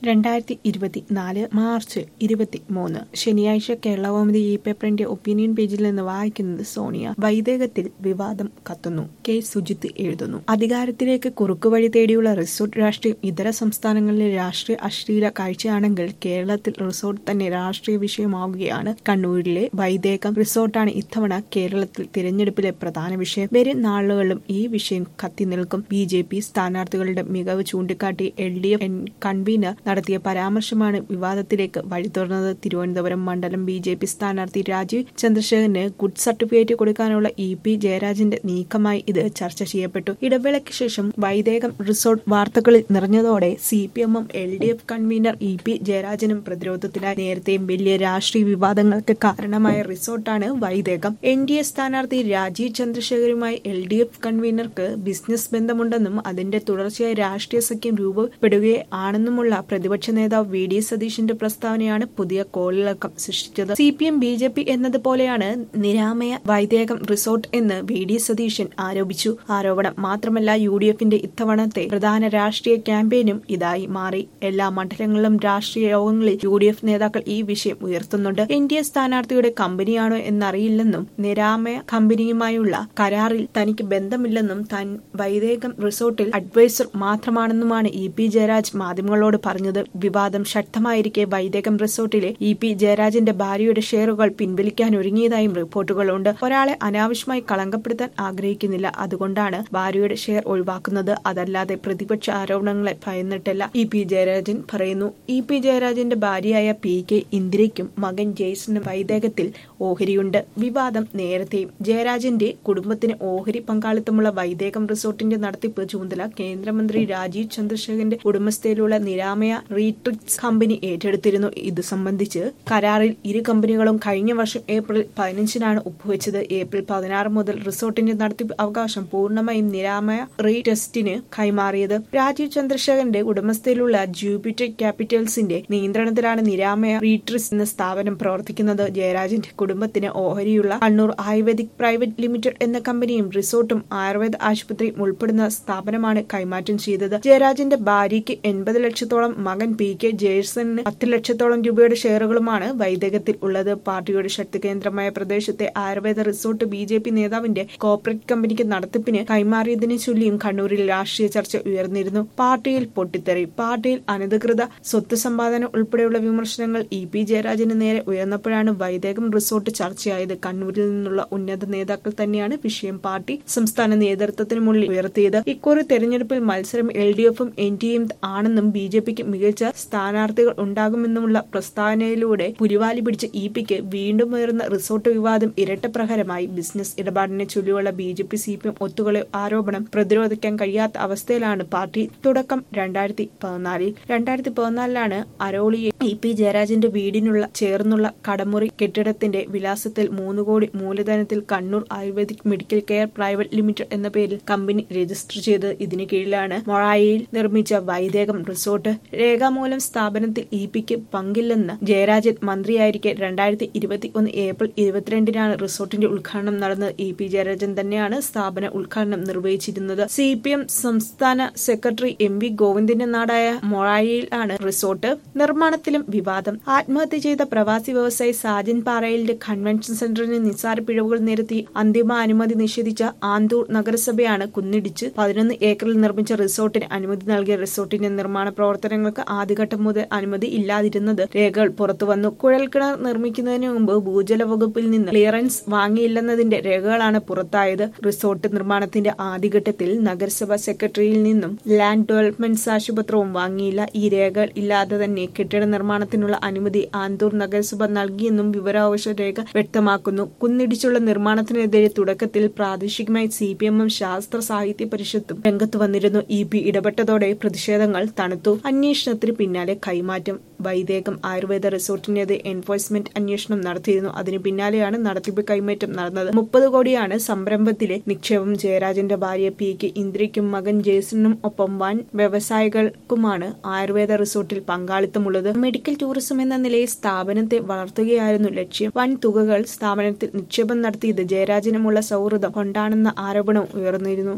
രണ്ടായിരത്തി ഇരുപത്തിനാല് മാർച്ച് ഇരുപത്തിമൂന്ന് ശനിയാഴ്ച കേരളകൗമുദി ഇ പേപ്പറിന്റെ ഒപ്പീനിയൻ പേജിൽ നിന്ന് വായിക്കുന്നത് സോണിയ വൈദേകത്തിൽ വിവാദം കത്തുന്നു കെ സുജിത്ത് എഴുതുന്നു അധികാരത്തിലേക്ക് കുറുക്കുവഴി തേടിയുള്ള റിസോർട്ട് രാഷ്ട്രീയം ഇതര സംസ്ഥാനങ്ങളിലെ രാഷ്ട്രീയ അശ്ലീല കാഴ്ചയാണെങ്കിൽ കേരളത്തിൽ റിസോർട്ട് തന്നെ രാഷ്ട്രീയ വിഷയമാവുകയാണ് കണ്ണൂരിലെ വൈദേകം റിസോർട്ടാണ് ഇത്തവണ കേരളത്തിൽ തിരഞ്ഞെടുപ്പിലെ പ്രധാന വിഷയം വരും നാളുകളിലും ഈ വിഷയം കത്തി നിൽക്കും ബി ജെ പി സ്ഥാനാർത്ഥികളുടെ മികവ് ചൂണ്ടിക്കാട്ടി എൽ ഡി എഫ് കൺവീനർ നടത്തിയ പരാമർശമാണ് വിവാദത്തിലേക്ക് വഴിതുറന്നത് തിരുവനന്തപുരം മണ്ഡലം ബി ജെ പി സ്ഥാനാർത്ഥി രാജീവ് ചന്ദ്രശേഖരന് ഗുഡ് സർട്ടിഫിക്കറ്റ് കൊടുക്കാനുള്ള ഇ പി ജയരാജന്റെ നീക്കമായി ഇത് ചർച്ച ചെയ്യപ്പെട്ടു ഇടവേളയ്ക്ക് ശേഷം വൈദേകം റിസോർട്ട് വാർത്തകളിൽ നിറഞ്ഞതോടെ സി പി എമ്മും L D F convener E P ജയരാജനും പ്രതിരോധത്തിലായി നേരത്തെയും വലിയ രാഷ്ട്രീയ വിവാദങ്ങൾക്ക് കാരണമായ റിസോർട്ടാണ് വൈദേകം എൻ ഡി എ സ്ഥാനാർത്ഥി രാജീവ് ചന്ദ്രശേഖരുമായി എൽ ഡി എഫ് കൺവീനർക്ക് ബിസിനസ് ബന്ധമുണ്ടെന്നും അതിന്റെ തുടർച്ചയായി രാഷ്ട്രീയ സഖ്യം രൂപപ്പെടുകയാണെന്നുമുള്ള പ്രതിപക്ഷ നേതാവ് വി ഡി സതീഷിന്റെ പ്രസ്താവനയാണ് പുതിയ കോളിളക്കം സൃഷ്ടിച്ചത് C P M B J P എന്നതുപോലെയാണ് നിരാമയ വൈദേകം റിസോർട്ട് എന്ന് വി ഡി സതീശൻ ആരോപിച്ചു ആരോപണം മാത്രമല്ല യു ഡി എഫിന്റെ ഇത്തവണത്തെ പ്രധാന രാഷ്ട്രീയ ക്യാമ്പയിനും ഇതായി മാറി എല്ലാ മണ്ഡലങ്ങളിലും രാഷ്ട്രീയ യോഗങ്ങളിൽ യു ഡി എഫ് നേതാക്കൾ ഈ വിഷയം ഉയർത്തുന്നുണ്ട് എൻ ഡി എ സ്ഥാനാർത്ഥിയുടെ കമ്പനിയാണോ എന്നറിയില്ലെന്നും നിരാമയ കമ്പനിയുമായുള്ള കരാറിൽ തനിക്ക് ബന്ധമില്ലെന്നും താൻ വൈദേകം റിസോർട്ടിൽ അഡ്വൈസർ മാത്രമാണെന്നുമാണ് ഇ പി ജയരാജ് മാധ്യമങ്ങളോട് പറഞ്ഞത് വിവാദം ശക്തമായിരിക്കെ വൈദേകം റിസോർട്ടിലെ ഇ പി ജയരാജന്റെ ഭാര്യയുടെ ഷെയറുകൾ പിൻവലിക്കാൻ ഒരുങ്ങിയതായും റിപ്പോർട്ടുകളുണ്ട് ഒരാളെ അനാവശ്യമായി കളങ്കപ്പെടുത്താൻ ആഗ്രഹിക്കുന്നില്ല അതുകൊണ്ടാണ് ഭാര്യയുടെ ഷെയർ ഒഴിവാക്കുന്നത് അതല്ലാതെ പ്രതിപക്ഷ ആരോപണങ്ങളെ ഭയന്നിട്ടല്ല ഇ പി ജയരാജൻ പറയുന്നു ഇ പി ജയരാജന്റെ ഭാര്യയായ പി കെ ഇന്ദിരയ്ക്കും മകൻ ജെയ്സനും വൈദേകത്തിൽ ഓഹരിയുണ്ട് വിവാദം നേരത്തെയും ജയരാജന്റെ കുടുംബത്തിന് ഓഹരി പങ്കാളിത്തമുള്ള വൈദേകം റിസോർട്ടിന്റെ നടത്തിപ്പ് ചുമതല കേന്ദ്രമന്ത്രി രാജീവ് ചന്ദ്രശേഖരന്റെ ഉടമസ്ഥയിലുള്ള നിരാമയ റീട്രിക്സ് കമ്പനി ഏറ്റെടുത്തിരുന്നു ഇത് സംബന്ധിച്ച് കരാറിൽ ഇരു കമ്പനികളും കഴിഞ്ഞ വർഷം ഏപ്രിൽ പതിനഞ്ചിനാണ് ഒപ്പുവെച്ചത് ഏപ്രിൽ പതിനാറ് മുതൽ റിസോർട്ടിന്റെ നടത്തിപ്പ് അവകാശം പൂർണ്ണമായും നിരാമയ റീടെസ്റ്റിന് കൈമാറിയത് രാജീവ് ചന്ദ്രശേഖരന്റെ ഉടമസ്ഥയിലുള്ള ജൂപ്പിറ്റർ ക്യാപിറ്റൽസിന്റെ നിയന്ത്രണത്തിലാണ് നിരാമയ റീട്രിസ് എന്ന സ്ഥാപനം പ്രവർത്തിക്കുന്നത് ജയരാജന്റെ കുടുംബത്തിന് ഓഹരിയുള്ള കണ്ണൂർ ആയുർവേദിക് പ്രൈവറ്റ് ലിമിറ്റഡ് എന്ന കമ്പനിയും റിസോർട്ടും ആയുർവേദ ആശുപത്രിയും ഉൾപ്പെടുന്ന സ്ഥാപനമാണ് കൈമാറ്റം ചെയ്തത് ജയരാജന്റെ ഭാര്യയ്ക്ക് എൺപത് ലക്ഷത്തോളം മകൻ പി കെ ജേഴ്സണിന് പത്ത് ലക്ഷത്തോളം രൂപയുടെ ഷെയറുകളുമാണ് വൈദേകത്തിൽ ഉള്ളത് പാർട്ടിയുടെ ശക്തി കേന്ദ്രമായ പ്രദേശത്തെ ayurveda resort B J P നേതാവിന്റെ കോർപ്പറേറ്റ് കമ്പനിക്ക് നടത്തിപ്പിന് കൈമാറിയതിനെ ചൊല്ലിയും കണ്ണൂരിൽ രാഷ്ട്രീയ ചർച്ച ഉയർന്നിരുന്നു പാർട്ടിയിൽ പൊട്ടിത്തെറി പാർട്ടിയിൽ അനധികൃത സ്വത്ത് സമ്പാദനം ഉൾപ്പെടെയുള്ള വിമർശനങ്ങൾ ഇ പി ജയരാജന് നേരെ ഉയർന്നപ്പോഴാണ് വൈദേകം റിസോർട്ട് ചർച്ചയായത് കണ്ണൂരിൽ നിന്നുള്ള ഉന്നത നേതാക്കൾ തന്നെയാണ് വിഷയം പാർട്ടി സംസ്ഥാന നേതൃത്വത്തിന് മുന്നിൽ ഉയർത്തിയത് ഇക്കുറി തെരഞ്ഞെടുപ്പിൽ മത്സരം എൽ ഡി എഫും എൻ ഡി എയും ആണെന്നും ബി ജെ പിക്ക് മികച്ച സ്ഥാനാർത്ഥികൾ ഉണ്ടാകുമെന്നുമുള്ള പ്രസ്താവനയിലൂടെ പുലിവാലി പിടിച്ച ഇ പിക്ക് വീണ്ടും ഉയർന്ന റിസോർട്ട് വിവാദം ഇരട്ടപ്രഹരമായി ബിസിനസ് ഇടപാടിനെ ചൊല്ലിയുള്ള B J P C P M ഒത്തുകളി ആരോപണം പ്രതിരോധിക്കാൻ കഴിയാത്ത അവസ്ഥയിലാണ് പാർട്ടി തുടക്കം രണ്ടായിരത്തി പതിനാലിൽ രണ്ടായിരത്തി പതിനാലിലാണ് അരോളിയെ ഇ പി ജയരാജന്റെ വീടിനുള്ള ചേർന്നുള്ള കടമുറി കെട്ടിടത്തിന്റെ വിലാസത്തിൽ മൂന്ന് കോടി മൂലധനത്തിൽ Kannur Ayurvedic medical care private limited എന്ന പേരിൽ കമ്പനി രജിസ്റ്റർ ചെയ്ത് ഇതിന് കീഴിലാണ് മൊറായിയിൽ നിർമ്മിച്ച വൈദേകം റിസോർട്ട് രേഖാമൂലം സ്ഥാപനത്തിൽ ഇ പിക്ക് പങ്കില്ലെന്ന് ജയരാജൻ മന്ത്രിയായിരിക്കെ രണ്ടായിരത്തി ഇരുപത്തി ഒന്ന് ഏപ്രിൽ ഇരുപത്തിരണ്ടിനാണ് റിസോർട്ടിന്റെ ഉദ്ഘാടനം നടന്നത് ഇ പി ജയരാജൻ തന്നെയാണ് സ്ഥാപന ഉദ്ഘാടനം നിർവഹിച്ചിരുന്നത് സി പി എം സംസ്ഥാന സെക്രട്ടറി എം വി ഗോവിന്ദന്റെ നാടായ മൊറായിലാണ് റിസോർട്ട് നിർമ്മാണത്തിലും വിവാദം ആത്മഹത്യ ചെയ്ത പ്രവാസി വ്യവസായി സാജൻ പാറയിലിന്റെ കൺവെൻഷൻ സെന്ററിന് നിസ്സാര പിഴവുകൾ നിരത്തി അന്തിമ അനുമതി നിഷേധിച്ച ആന്തൂർ നഗരസഭയാണ് കുന്നിടിച്ച് പതിനൊന്ന് ഏക്കറിൽ നിർമ്മിച്ച റിസോർട്ടിന് അനുമതി നൽകിയ റിസോർട്ടിന്റെ നിർമ്മാണ പ്രവർത്തനങ്ങൾക്ക് ആദ്യഘട്ടം മുതൽ അനുമതി ഇല്ലാതിരുന്നത് രേഖകൾ പുറത്തുവന്നു കുഴൽക്കിണർ നിർമ്മിക്കുന്നതിന് മുമ്പ് ഭൂജല വകുപ്പിൽ നിന്ന് ക്ലിയറൻസ് വാങ്ങിയില്ലെന്നതിന്റെ രേഖകളാണ് പുറത്തായത് റിസോർട്ട് നിർമ്മാണത്തിന്റെ ആദ്യഘട്ടത്തിൽ നഗരസഭ സെക്രട്ടറിയിൽ നിന്നും ലാൻഡ് ഡെവലപ്മെന്റ്സ് ആശുപത്രവും വാങ്ങിയില്ല ഈ രേഖകൾ ഇല്ലാതെ തന്നെ കെട്ടിട നിർമ്മാണത്തിനുള്ള അനുമതി ആന്തൂർ നഗരസഭ നൽകിയെന്നും വിവരാവകാശ രേഖ വ്യക്തമാക്കുന്നു കുന്നിടിച്ചുള്ള നിർമ്മാണത്തിനെതിരെ തുടക്കത്തിൽ പ്രാദേശികമായി സി പി എമ്മും ശാസ്ത്ര സാഹിത്യ പരിഷത്തും രംഗത്ത് വന്നിരുന്നു ഇ പി ഇടപെട്ടതോടെ പ്രതിഷേധങ്ങൾ തണുത്തു അന്വേഷണത്തിന് പിന്നാലെ കൈമാറ്റം വൈദേകം ആയുർവേദ റിസോർട്ടിനെതിരെ എൻഫോഴ്സ്മെന്റ് അന്വേഷണം നടത്തിയിരുന്നു അതിന് പിന്നാലെയാണ് നടത്തിപ്പ് കൈമാറ്റം നടന്നത് മുപ്പത് കോടിയാണ് സംരംഭത്തിലെ നിക്ഷേപം ജയരാജന്റെ ഭാര്യ പി കെ ഇന്ദിരയ്ക്കും മകൻ ജേസണിനും ഒപ്പം വൻ വ്യവസായികൾക്കുമാണ് ആയുർവേദ റിസോർട്ടിൽ പങ്കാളിത്തമുള്ളത് മെഡിക്കൽ ടൂറിസം എന്ന നിലയിൽ സ്ഥാപനത്തെ വളർത്തുകയായിരുന്നു ലക്ഷ്യം വൻ തുകകൾ സ്ഥാപനത്തിൽ നിക്ഷേപം നടത്തിയത് ജയരാജനുമുള്ള സൗഹൃദം കൊണ്ടാണെന്ന ആരോപണം ഉയർന്നിരുന്നു